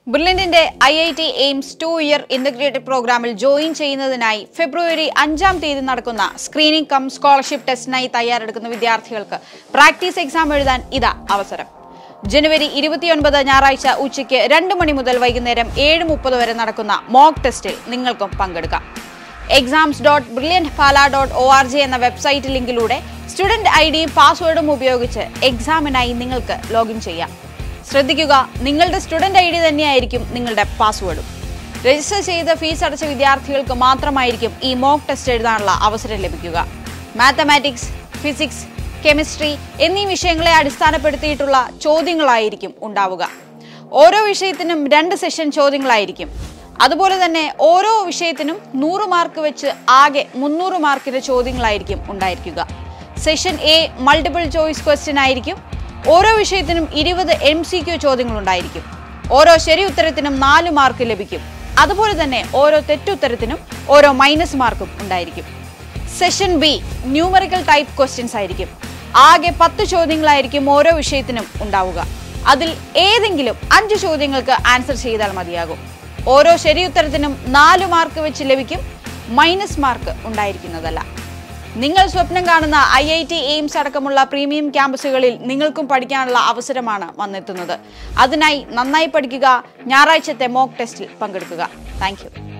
ബ്രില്യന്റിന്റെ I I T AIIMS two year integrated പ്രോഗ്രാമിൽ join ചെയ്യുന്നതിനായി ഫെബ്രുവരി അഞ്ചാം തീയതി നടക്കുന്ന സ്ക്രീനിംഗ് കം സ്കോളർഷിപ്പ് ടെസ്റ്റിനായി തയ്യാറെടുക്കുന്ന വിദ്യാർത്ഥികൾക്ക് പ്രാക്ടീസ് എക്സാം എഴുതാൻ ഇതാ അവസരം ജനുവരി ഇരുപത്തിയൊൻപത് ഞായറാഴ്ച ഉച്ചയ്ക്ക് രണ്ട് മണി മുതൽ വൈകുന്നേരം ഏഴ് മുപ്പത് വരെ നടക്കുന്ന മോക്ക് ടെസ്റ്റിൽ നിങ്ങൾക്കും പങ്കെടുക്കാം exams dot Brilliant Pala dot O R G എന്ന വെബ്സൈറ്റ് ലിങ്കിലൂടെ സ്റ്റുഡന്റ് ഐ ഡിയും പാസ്വേഡും ഉപയോഗിച്ച് എക്സാമിനായി നിങ്ങൾക്ക് ലോഗിൻ ചെയ്യാം ശ്രദ്ധിക്കുക നിങ്ങളുടെ സ്റ്റുഡന്റ് ഐ ഡി തന്നെയായിരിക്കും നിങ്ങളുടെ പാസ്വേഡും രജിസ്റ്റർ ചെയ്ത് ഫീസ് അടച്ച വിദ്യാർത്ഥികൾക്ക് മാത്രമായിരിക്കും ഈ മോക്ക് ടെസ്റ്റ് എഴുതാനുള്ള അവസരം ലഭിക്കുക മാത്തമാറ്റിക്സ് ഫിസിക്സ് കെമിസ്ട്രി എന്നീ വിഷയങ്ങളെ അടിസ്ഥാനപ്പെടുത്തിയിട്ടുള്ള ചോദ്യങ്ങളായിരിക്കും ഉണ്ടാവുക ഓരോ വിഷയത്തിനും രണ്ട് സെഷൻ ചോദ്യങ്ങളായിരിക്കും അതുപോലെ തന്നെ ഓരോ വിഷയത്തിനും നൂറ് മാർക്ക് വെച്ച് ആകെ മുന്നൂറ് മാർക്കിന്റെ ചോദ്യങ്ങളായിരിക്കും ഉണ്ടായിരിക്കുക session A multiple choice question ആയിരിക്കും ഓരോ വിഷയത്തിനും ഇരുപത് എം സി ക്യു ചോദ്യങ്ങളുണ്ടായിരിക്കും ഓരോ ശരി ഉത്തരത്തിനും നാല് മാർക്ക് ലഭിക്കും അതുപോലെ തന്നെ ഓരോ തെറ്റുത്തരത്തിനും ഓരോ മൈനസ് മാർക്കും ഉണ്ടായിരിക്കും session B numerical type questions ആയിരിക്കും ആകെ പത്ത് ചോദ്യങ്ങളായിരിക്കും ഓരോ വിഷയത്തിനും ഉണ്ടാവുക അതിൽ ഏതെങ്കിലും അഞ്ച് ചോദ്യങ്ങൾക്ക് ആൻസർ ചെയ്താൽ മതിയാകും ഓരോ ശരിയുത്തരത്തിനും നാല് മാർക്ക് വെച്ച് ലഭിക്കും മൈനസ് മാർക്ക് ഉണ്ടായിരിക്കുന്നതല്ല നിങ്ങൾ സ്വപ്നം കാണുന്ന ഐ ഐ ടി എയിംസ് അടക്കമുള്ള പ്രീമിയം ക്യാമ്പസുകളിൽ നിങ്ങൾക്കും പഠിക്കാനുള്ള അവസരമാണ് വന്നെത്തുന്നത് അതിനായി നന്നായി പഠിക്കുക ഞായറാഴ്ചത്തെ മോക്ക് ടെസ്റ്റിൽ പങ്കെടുക്കുക താങ്ക്